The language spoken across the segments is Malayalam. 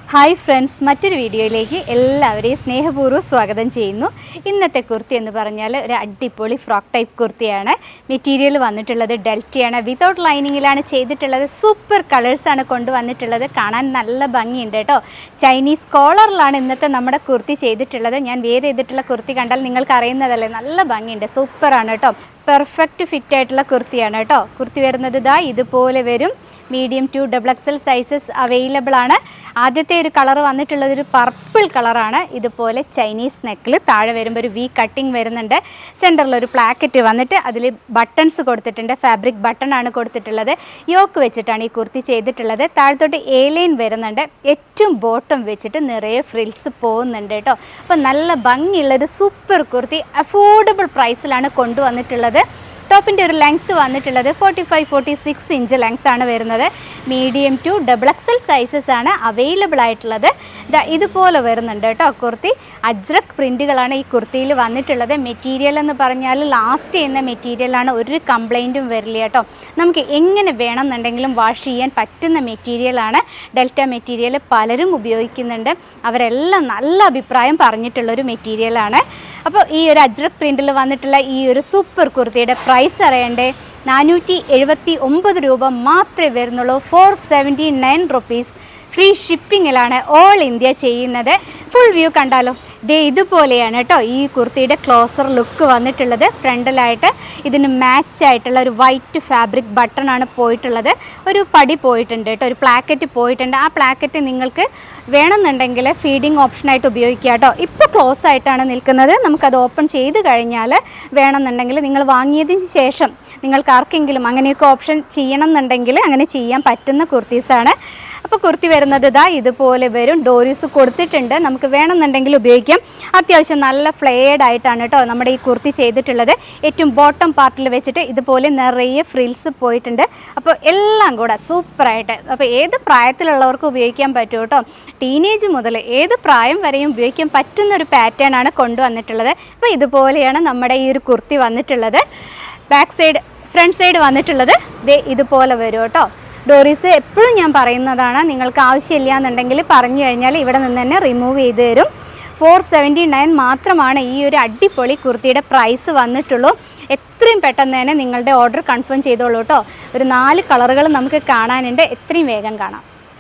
ഹായ് ഫ്രണ്ട്സ് മറ്റൊരു വീഡിയോയിലേക്ക് എല്ലാവരെയും സ്നേഹപൂർവ്വം സ്വാഗതം ചെയ്യുന്നു ഇന്നത്തെ കുർത്തി എന്ന് പറഞ്ഞാൽ ഒരു അടിപൊളി ഫ്രോക്ക് ടൈപ്പ് കുർത്തിയാണ് മെറ്റീരിയൽ വന്നിട്ടുള്ളത് ഡെൽറ്റയാണ് വിതൗട്ട് ലൈനിങ്ങിലാണ് ചെയ്തിട്ടുള്ളത് സൂപ്പർ കളേഴ്സാണ് കൊണ്ടുവന്നിട്ടുള്ളത് കാണാൻ നല്ല ഭംഗിയുണ്ട് കേട്ടോ ചൈനീസ് കോളറിലാണ് ഇന്നത്തെ നമ്മുടെ കുർത്തി ചെയ്തിട്ടുള്ളത് ഞാൻ വേറെ ചെയ്തിട്ടുള്ള കുർത്തി കണ്ടാൽ നിങ്ങൾക്ക് അറിയുന്നതല്ലേ നല്ല ഭംഗിയുണ്ട് സൂപ്പറാണ് കേട്ടോ പെർഫെക്റ്റ് ഫിറ്റ് ആയിട്ടുള്ള കുർത്തിയാണ് കേട്ടോ കുർത്തി വരുന്നത് ഇതാ ഇതുപോലെ വരും medium to double XL sizes available ആണ് ആദ്യത്തെ ഒരു കളർ വന്നിട്ടുള്ളത് ഒരു പർപ്പിൾ കളറാണ് ഇതുപോലെ ചൈനീസ് നെക്കിൽ താഴെ വരുമ്പോൾ ഒരു വി കട്ടിങ് വരുന്നുണ്ട് സെൻറ്ററിൽ ഒരു പ്ലാക്കറ്റ് വന്നിട്ട് അതിൽ ബട്ടൺസ് കൊടുത്തിട്ടുണ്ട് ഫാബ്രിക് ബട്ടൺ ആണ് കൊടുത്തിട്ടുള്ളത് യോക്ക് വെച്ചിട്ടാണ് ഈ കുർത്തി ചെയ്തിട്ടുള്ളത് താഴത്തോട്ട് എ ലൈൻ വരുന്നുണ്ട് ഏറ്റവും ബോട്ടം വെച്ചിട്ട് നിറയെ ഫ്രിൽസ് പോകുന്നുണ്ട് കേട്ടോ അപ്പോൾ നല്ല ഭംഗിയുള്ളൊരു സൂപ്പർ കുർത്തി അഫോർഡബിൾ പ്രൈസിലാണ് കൊണ്ടുവന്നിട്ടുള്ളത് ടോപ്പിൻ്റെ ഒരു ലെങ്ത്ത് വന്നിട്ടുള്ളത് forty five forty six inch length ആണ് വരുന്നത് medium to double XL sizes ആണ് അവൈലബിൾ ആയിട്ടുള്ളത് ദാ ഇതുപോലെ വരുന്നുണ്ട് കേട്ടോ കുർത്തി അജ്രക് പ്രിൻറ്റുകളാണ് ഈ കുർത്തിയിൽ വന്നിട്ടുള്ളത് മെറ്റീരിയൽ എന്ന് പറഞ്ഞാൽ ലാസ്റ്റ് ചെയ്യുന്ന മെറ്റീരിയലാണ് ഒരു കംപ്ലൈൻറ്റും വരില്ല കേട്ടോ നമുക്ക് എങ്ങനെ വേണമെന്നുണ്ടെങ്കിലും വാഷ് ചെയ്യാൻ പറ്റുന്ന മെറ്റീരിയലാണ് ഡെൽറ്റ മെറ്റീരിയൽ പലരും ഉപയോഗിക്കുന്നുണ്ട് അവരെല്ലാം നല്ല അഭിപ്രായം പറഞ്ഞിട്ടുള്ളൊരു മെറ്റീരിയലാണ് അപ്പോൾ ഈ ഒരു അജ്രക് പ്രിൻറ്റിൽ വന്നിട്ടുള്ള ഈ ഒരു സൂപ്പർ കുർത്തിയുടെ പ്രൈസ് അറിയണ്ടേ നാനൂറ്റി എഴുപത്തി ഒമ്പത് രൂപ മാത്രമേ വരുന്നുള്ളൂ four seventy nine rupees free ഷിപ്പിങ്ങിലാണ് ഓൾ ഇന്ത്യ ചെയ്യുന്നത് ഫുൾ വ്യൂ കണ്ടാലോ ദേ ഇതുപോലെയാണ് കേട്ടോ ഈ കുർത്തിയുടെ ക്ലോസർ ലുക്ക് വന്നിട്ടുള്ളത് ഫ്രണ്ടിലായിട്ട് ഇതിന് മാച്ച് ആയിട്ടുള്ള ഒരു വൈറ്റ് ഫാബ്രിക് ബട്ടൺ ആണ് പോയിട്ടുള്ളത് ഒരു പടി പോയിട്ടുണ്ട് കേട്ടോ ഒരു പ്ലാക്കറ്റ് പോയിട്ടുണ്ട് ആ പ്ലാക്കറ്റ് നിങ്ങൾക്ക് വേണമെന്നുണ്ടെങ്കിൽ ഫീഡിങ് ഓപ്ഷനായിട്ട് ഉപയോഗിക്കുക കേട്ടോ ഇപ്പോൾ ക്ലോസ് ആയിട്ടാണ് നിൽക്കുന്നത് നമുക്കത് ഓപ്പൺ ചെയ്ത് കഴിഞ്ഞാൽ വേണമെന്നുണ്ടെങ്കിൽ നിങ്ങൾ വാങ്ങിയതിന് ശേഷം നിങ്ങൾക്ക് ആർക്കെങ്കിലും അങ്ങനെയൊക്കെ ഓപ്ഷൻ ചെയ്യണം എന്നുണ്ടെങ്കിൽ അങ്ങനെ ചെയ്യാൻ പറ്റുന്ന കുർത്തീസാണ് അപ്പോൾ കുർത്തി വരുന്നത് ഇതാ ഇതുപോലെ വരും ഡോരീസ് കൊടുത്തിട്ടുണ്ട് നമുക്ക് വേണമെന്നുണ്ടെങ്കിൽ ഉപയോഗിക്കാം അത്യാവശ്യം നല്ല ഫ്ലെയർഡ് ആയിട്ടാണ് കേട്ടോ നമ്മുടെ ഈ കുർത്തി ചെയ്തിട്ടുള്ളത് ഏറ്റവും ബോട്ടം പാർട്ടിൽ വെച്ചിട്ട് ഇതുപോലെ നിറയെ ഫ്രിൽസ് പോയിട്ടുണ്ട് അപ്പോൾ എല്ലാം കൂടെ സൂപ്പറായിട്ട് അപ്പോൾ ഏത് പ്രായത്തിലുള്ളവർക്കും ഉപയോഗിക്കാൻ പറ്റും കേട്ടോ ടീനേജ് മുതൽ ഏത് പ്രായം വരെയും ഉപയോഗിക്കാൻ പറ്റുന്ന ഒരു പാറ്റേൺ ആണ് കൊണ്ടുവന്നിട്ടുള്ളത് അപ്പോൾ ഇതുപോലെയാണ് നമ്മുടെ ഈ ഒരു കുർത്തി വന്നിട്ടുള്ളത് ബാക്ക് സൈഡ് ഫ്രണ്ട് സൈഡ് വന്നിട്ടുള്ളത് ദേ ഇതുപോലെ വരും കേട്ടോ ഡോറീസ് എപ്പോഴും ഞാൻ പറയുന്നതാണ് നിങ്ങൾക്ക് ആവശ്യമില്ല എന്നുണ്ടെങ്കിൽ പറഞ്ഞു കഴിഞ്ഞാൽ ഇവിടെ നിന്ന് തന്നെ റിമൂവ് ചെയ്ത് തരും ഫോർ സെവൻറ്റി നയൻ മാത്രമാണ് ഈ ഒരു അടിപൊളി കുർത്തിയുടെ പ്രൈസ് വന്നിട്ടുള്ളൂ എത്രയും പെട്ടെന്ന് തന്നെ നിങ്ങളുടെ ഓർഡർ കൺഫേം ചെയ്തോളൂ കേട്ടോ ഒരു നാല് കളറുകൾ നമുക്ക് കാണാനുണ്ട് എത്രയും വേഗം കാണാം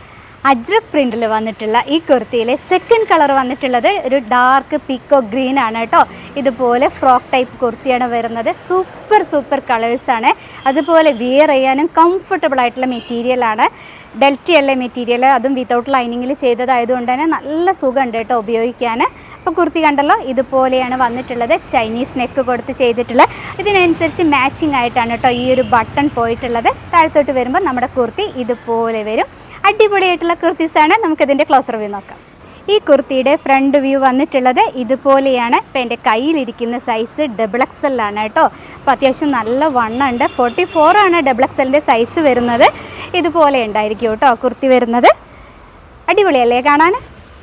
അജ്രക് പ്രിൻറ്റിൽ വന്നിട്ടുള്ള ഈ കുർത്തിയിലെ സെക്കൻഡ് കളർ വന്നിട്ടുള്ളത് ഒരു ഡാർക്ക് പിക്കോ ഗ്രീൻ ആണ് കേട്ടോ ഇതുപോലെ ഫ്രോക്ക് ടൈപ്പ് കുർത്തിയാണ് വരുന്നത് സൂപ്പർ സൂപ്പർ കളേഴ്സാണ് അതുപോലെ വിയർ ചെയ്യാനും കംഫർട്ടബിൾ ആയിട്ടുള്ള മെറ്റീരിയലാണ് ഡെൽറ്റയല്ലേ മെറ്റീരിയൽ അതും വിതൗട്ട് ലൈനിങ്ങിൽ ചെയ്തതായതുകൊണ്ട് തന്നെ നല്ല സുഖമുണ്ട് കേട്ടോ ഉപയോഗിക്കാൻ അപ്പോൾ കുർത്തി കണ്ടല്ലോ ഇതുപോലെയാണ് വന്നിട്ടുള്ളത് ചൈനീസ് നെക്ക് കൊടുത്ത് ചെയ്തിട്ടുള്ളത് ഇതിനനുസരിച്ച് മാച്ചിങ് ആയിട്ടാണ് കേട്ടോ ഈ ഒരു ബട്ടൺ പോയിട്ടുള്ളത് താഴത്തോട്ട് വരുമ്പോൾ നമ്മുടെ കുർത്തി ഇതുപോലെ വരും അടിപൊളിയായിട്ടുള്ള കുർത്തീസാണ് നമുക്കിതിൻ്റെ ക്ലോസർ വ്യൂ നോക്കാം ഈ കുർത്തിയുടെ ഫ്രണ്ട് വ്യൂ വന്നിട്ടുള്ളത് ഇതുപോലെയാണ് ഇപ്പം എൻ്റെ കയ്യിലിരിക്കുന്ന സൈസ് ഡബിൾ എക്സലാണ് കേട്ടോ അപ്പോൾ അത്യാവശ്യം നല്ല വണ്ണുണ്ട് ഫോർട്ടി ആണ് ഡബിൾ എക്സലിൻ്റെ സൈസ് വരുന്നത് ഇതുപോലെ ഉണ്ടായിരിക്കും കേട്ടോ കുർത്തി വരുന്നത് അടിപൊളിയല്ലേ കാണാൻ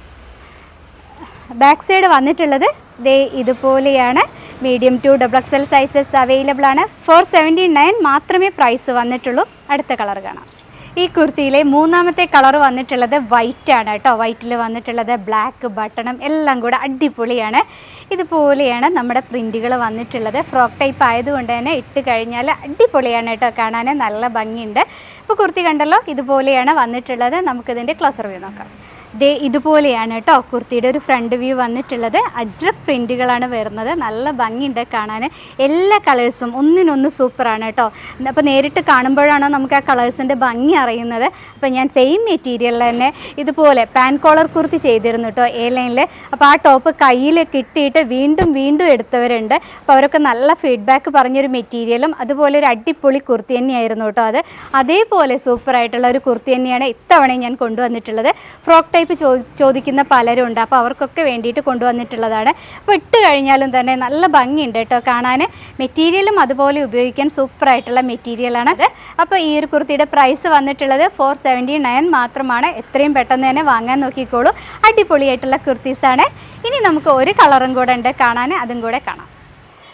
ബാക്ക് സൈഡ് വന്നിട്ടുള്ളത് ദേ ഇതുപോലെയാണ് medium to double XL sizes available ആണ് ഫോർ സെവൻറ്റി നയൻ മാത്രമേ പ്രൈസ് വന്നിട്ടുള്ളൂ അടുത്ത കളർ കാണാം ഈ കുർത്തിയിലെ മൂന്നാമത്തെ കളർ വന്നിട്ടുള്ളത് വൈറ്റ് ആണ് കേട്ടോ വൈറ്റിൽ വന്നിട്ടുള്ളത് ബ്ലാക്ക് ബട്ടണും എല്ലാം കൂടെ അടിപൊളിയാണ് ഇതുപോലെയാണ് നമ്മുടെ പ്രിൻറ്റുകൾ വന്നിട്ടുള്ളത് ഫ്രോക്ക് ടൈപ്പ് ആയതുകൊണ്ട് തന്നെ ഇട്ട് കഴിഞ്ഞാൽ അടിപൊളിയാണ് കേട്ടോ കാണാൻ നല്ല ഭംഗിയുണ്ട് ഇപ്പോൾ കുർത്തി കണ്ടല്ലോ ഇതുപോലെയാണ് വന്നിട്ടുള്ളത് നമുക്കിതിൻ്റെ ക്ലോസർ വ്യൂ നോക്കാം ദേ ഇതുപോലെയാണ് കേട്ടോ കുർത്തിയുടെ ഒരു ഫ്രണ്ട് വ്യൂ വന്നിട്ടുള്ളത് അജ്രക് പ്രിൻറ്റുകളാണ് വരുന്നത് നല്ല ഭംഗിയുണ്ട് കാണാൻ എല്ലാ കളേഴ്സും ഒന്നിനൊന്ന് സൂപ്പറാണ് കേട്ടോ അപ്പോൾ നേരിട്ട് കാണുമ്പോഴാണ് നമുക്ക് ആ കളേഴ്സിൻ്റെ ഭംഗി അറിയുന്നത് അപ്പോൾ ഞാൻ സെയിം മെറ്റീരിയലിൽ തന്നെ ഇതുപോലെ പാൻ കോളർ കുർത്തി ചെയ്തിരുന്നു കേട്ടോ എ ലൈനിൽ അപ്പോൾ ആ ടോപ്പ് കയ്യിൽ കിട്ടിയിട്ട് വീണ്ടും വീണ്ടും എടുത്തവരുണ്ട് അപ്പോൾ അവരൊക്കെ നല്ല ഫീഡ്ബാക്ക് പറഞ്ഞൊരു മെറ്റീരിയലും അതുപോലെ ഒരു അടിപൊളി കുർത്തി തന്നെയായിരുന്നു കേട്ടോ അത് അതേപോലെ സൂപ്പറായിട്ടുള്ള ഒരു കുർത്തി തന്നെയാണ് ഇത്തവണയും ഞാൻ കൊണ്ടുവന്നിട്ടുള്ളത് ഫ്രോക്ക് ടൈപ്പ് ചോ ചോദിക്കുന്ന പലരും ഉണ്ട് അപ്പോൾ അവർക്കൊക്കെ വേണ്ടിയിട്ട് കൊണ്ടുവന്നിട്ടുള്ളതാണ് അപ്പോൾ ഇട്ട് കഴിഞ്ഞാലും തന്നെ നല്ല ഭംഗിയുണ്ട് കേട്ടോ കാണാൻ മെറ്റീരിയലും അതുപോലെ ഉപയോഗിക്കാൻ സൂപ്പറായിട്ടുള്ള മെറ്റീരിയലാണ് അത് അപ്പോൾ ഈ ഒരു കുർത്തിയുടെ പ്രൈസ് വന്നിട്ടുള്ളത് ഫോർ സെവൻറ്റി നയൻ മാത്രമാണ് എത്രയും പെട്ടെന്ന് തന്നെ വാങ്ങാൻ നോക്കിക്കോളൂ അടിപൊളിയായിട്ടുള്ള കുർത്തീസാണ് ഇനി നമുക്ക് ഒരു കളറും കൂടെ ഉണ്ട് കാണാൻ അതും കൂടെ കാണാം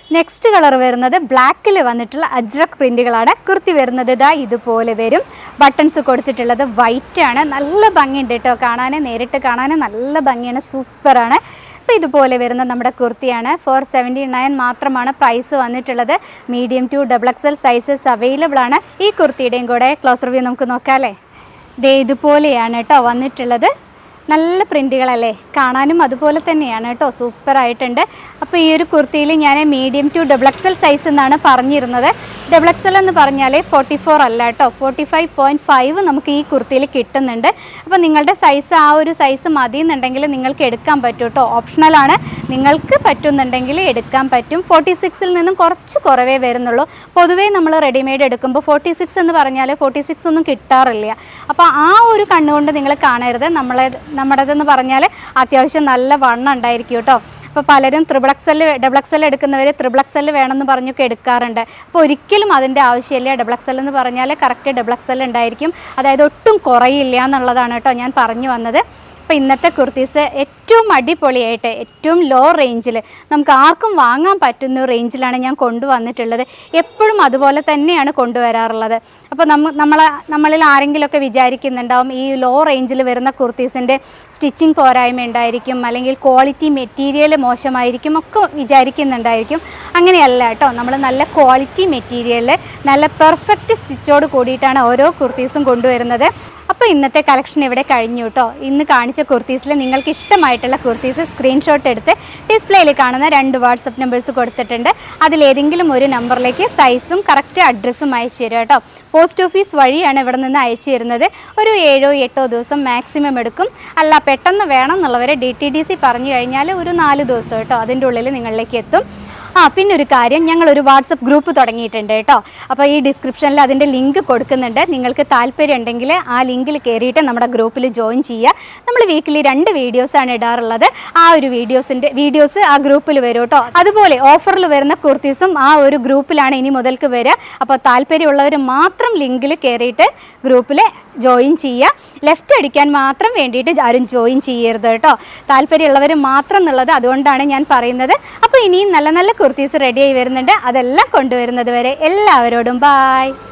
നെക്സ്റ്റ് കളർ വരുന്നത് ബ്ലാക്കിൽ വന്നിട്ടുള്ള അജ്രക് പ്രിൻറ്റുകളാണ് കുർത്തി വരുന്നത് ഇതാ ഇതുപോലെ വരും ബട്ടൺസ് കൊടുത്തിട്ടുള്ളത് വൈറ്റ് ആണ് നല്ല ഭംഗിയുണ്ട് കേട്ടോ കാണാൻ നേരിട്ട് കാണാൻ നല്ല ഭംഗിയാണ് സൂപ്പറാണ് അപ്പോൾ ഇതുപോലെ വരുന്ന നമ്മുടെ കുർത്തിയാണ് ഫോർ സെവൻറ്റി നയൻ മാത്രമാണ് പ്രൈസ് വന്നിട്ടുള്ളത് medium to double XL sizes available ആണ് ഈ കുർത്തിയുടെയും കൂടെ ക്ലോസ് റിവ്യൂ നമുക്ക് നോക്കാം അല്ലേ ദേ ഇതുപോലെയാണ് കേട്ടോ വന്നിട്ടുള്ളത് നല്ല പ്രിൻറ്റുകളല്ലേ കാണാനും അതുപോലെ തന്നെയാണ് കേട്ടോ സൂപ്പറായിട്ടുണ്ട് അപ്പോൾ ഈ ഒരു കുർത്തിയിൽ ഞാൻ medium to double XL size എന്നാണ് പറഞ്ഞിരുന്നത് ഡബിൾ എക്സൽ എന്ന് പറഞ്ഞാൽ ഫോർട്ടി ഫോർ അല്ല കേട്ടോ ഫോർട്ടി ഫൈവ് പോയിൻറ്റ് ഫൈവ് നമുക്ക് ഈ കുർത്തിയിൽ കിട്ടുന്നുണ്ട് അപ്പോൾ നിങ്ങളുടെ സൈസ് ആ ഒരു സൈസ് മതി എന്നുണ്ടെങ്കിൽ നിങ്ങൾക്ക് എടുക്കാൻ പറ്റും കേട്ടോ ഓപ്ഷണലാണ് നിങ്ങൾക്ക് പറ്റുന്നുണ്ടെങ്കിൽ എടുക്കാൻ പറ്റും ഫോർട്ടി സിക്സിൽ നിന്നും കുറച്ച് കുറവേ വരുന്നുള്ളൂ പൊതുവേ നമ്മൾ റെഡിമെയ്ഡ് എടുക്കുമ്പോൾ ഫോർട്ടി സിക്സ് എന്ന് പറഞ്ഞാൽ ഫോർട്ടി സിക്സ് ഒന്നും കിട്ടാറില്ല അപ്പോൾ ആ ഒരു കണ്ണുകൊണ്ട് നിങ്ങൾ കാണരുത് നമ്മളെ നമ്മുടേതെന്ന് പറഞ്ഞാൽ അത്യാവശ്യം നല്ല വണ്ണം ഉണ്ടായിരിക്കും കേട്ടോ അപ്പോൾ പലരും ത്രിബിൾ എക്സൽ ഡബിൾ എക്സൽ എടുക്കുന്നവർ ത്രിബിൾ എക്സൽ വേണമെന്ന് പറഞ്ഞൊക്കെ എടുക്കാറുണ്ട് അപ്പോൾ ഒരിക്കലും അതിൻ്റെ ആവശ്യമില്ല ഡബിൾ എക്സൽ എന്ന് പറഞ്ഞാൽ കറക്റ്റ് ഡബിൾ എക്സൽ ഉണ്ടായിരിക്കും അതായത് ഒട്ടും കുറയില്ല എന്നുള്ളതാണ് കേട്ടോ ഞാൻ പറഞ്ഞു വന്നത് അപ്പോൾ ഇന്നത്തെ കുർത്തീസ് ഏറ്റവും അടിപൊളിയായിട്ട് ഏറ്റവും ലോ റേഞ്ചിൽ നമുക്ക് ആർക്കും വാങ്ങാൻ പറ്റുന്ന റേഞ്ചിലാണ് ഞാൻ കൊണ്ടുവന്നിട്ടുള്ളത് എപ്പോഴും അതുപോലെ തന്നെയാണ് കൊണ്ടുവരാറുള്ളത് അപ്പോൾ നമ്മ നമ്മളെ നമ്മളിൽ ആരെങ്കിലുമൊക്കെ വിചാരിക്കുന്നുണ്ടാവും ഈ ലോ റേഞ്ചിൽ വരുന്ന കുർത്തീസിൻ്റെ സ്റ്റിച്ചിങ് പോരായ്മ ഉണ്ടായിരിക്കും അല്ലെങ്കിൽ ക്വാളിറ്റി മെറ്റീരിയൽ മോശമായിരിക്കും ഒക്കെ വിചാരിക്കുന്നുണ്ടായിരിക്കും അങ്ങനെയല്ല കേട്ടോ നമ്മൾ നല്ല ക്വാളിറ്റി മെറ്റീരിയൽ നല്ല പെർഫെക്റ്റ് സ്റ്റിച്ചോട് കൂടിയിട്ടാണ് ഓരോ കുർത്തീസും കൊണ്ടുവരുന്നത് അപ്പോൾ ഇന്നത്തെ കളക്ഷൻ ഇവിടെ കഴിഞ്ഞു കേട്ടോ ഇന്ന് കാണിച്ച കുർത്തീസിൽ നിങ്ങൾക്ക് ഇഷ്ടമായിട്ടുള്ള കുർത്തീസ് സ്ക്രീൻഷോട്ട് എടുത്ത് ഡിസ്പ്ലേയിൽ കാണുന്ന രണ്ട് വാട്സപ്പ് നമ്പേഴ്സ് കൊടുത്തിട്ടുണ്ട് അതിലേതെങ്കിലും ഒരു നമ്പറിലേക്ക് സൈസും കറക്റ്റ് അഡ്രസ്സും അയച്ചു തരിക കേട്ടോ പോസ്റ്റ് ഓഫീസ് വഴിയാണ് ഇവിടെ നിന്ന് അയച്ചു തരുന്നത് ഒരു ഏഴോ എട്ടോ ദിവസം മാക്സിമം എടുക്കും അല്ല പെട്ടെന്ന് വേണം എന്നുള്ളവരെ ഡി ടി ഡി സി പറഞ്ഞു കഴിഞ്ഞാൽ ഒരു നാല് ദിവസം കേട്ടോ അതിൻ്റെ ഉള്ളിൽ നിങ്ങളിലേക്ക് എത്തും ആ പിന്നെ ഒരു കാര്യം ഞങ്ങൾ ഒരു വാട്സപ്പ് ഗ്രൂപ്പ് തുടങ്ങിയിട്ടുണ്ട് കേട്ടോ അപ്പോൾ ഈ ഡിസ്ക്രിപ്ഷനിൽ അതിൻ്റെ ലിങ്ക് കൊടുക്കുന്നുണ്ട് നിങ്ങൾക്ക് താല്പര്യം ഉണ്ടെങ്കിൽ ആ ലിങ്കിൽ കയറിയിട്ട് നമ്മുടെ ഗ്രൂപ്പിൽ ജോയിൻ ചെയ്യുക നമ്മൾ വീക്കിലി രണ്ട് വീഡിയോസാണ് ഇടാറുള്ളത് ആ ഒരു വീഡിയോസിൻ്റെ വീഡിയോസ് ആ ഗ്രൂപ്പിൽ വരും കേട്ടോ അതുപോലെ ഓഫറിൽ വരുന്ന കുർത്തീസും ആ ഒരു ഗ്രൂപ്പിലാണ് ഇനി മുതൽക്ക് വരിക അപ്പോൾ താല്പര്യമുള്ളവർ മാത്രം ലിങ്കിൽ കയറിയിട്ട് ഗ്രൂപ്പിൽ ജോയിൻ ചെയ്യുക ലെഫ്റ്റ് അടിക്കാൻ മാത്രം വേണ്ടിയിട്ട് ആരും ജോയിൻ ചെയ്യരുത് കേട്ടോ താല്പര്യമുള്ളവർ മാത്രം എന്നുള്ളത് അതുകൊണ്ടാണ് ഞാൻ പറയുന്നത് അപ്പോൾ ഇനിയും നല്ല നല്ല കുർത്തീസ് റെഡിയായി വരുന്നുണ്ട് അതെല്ലാം കൊണ്ടുവരുന്നത് വരെ എല്ലാവരോടും ബായ്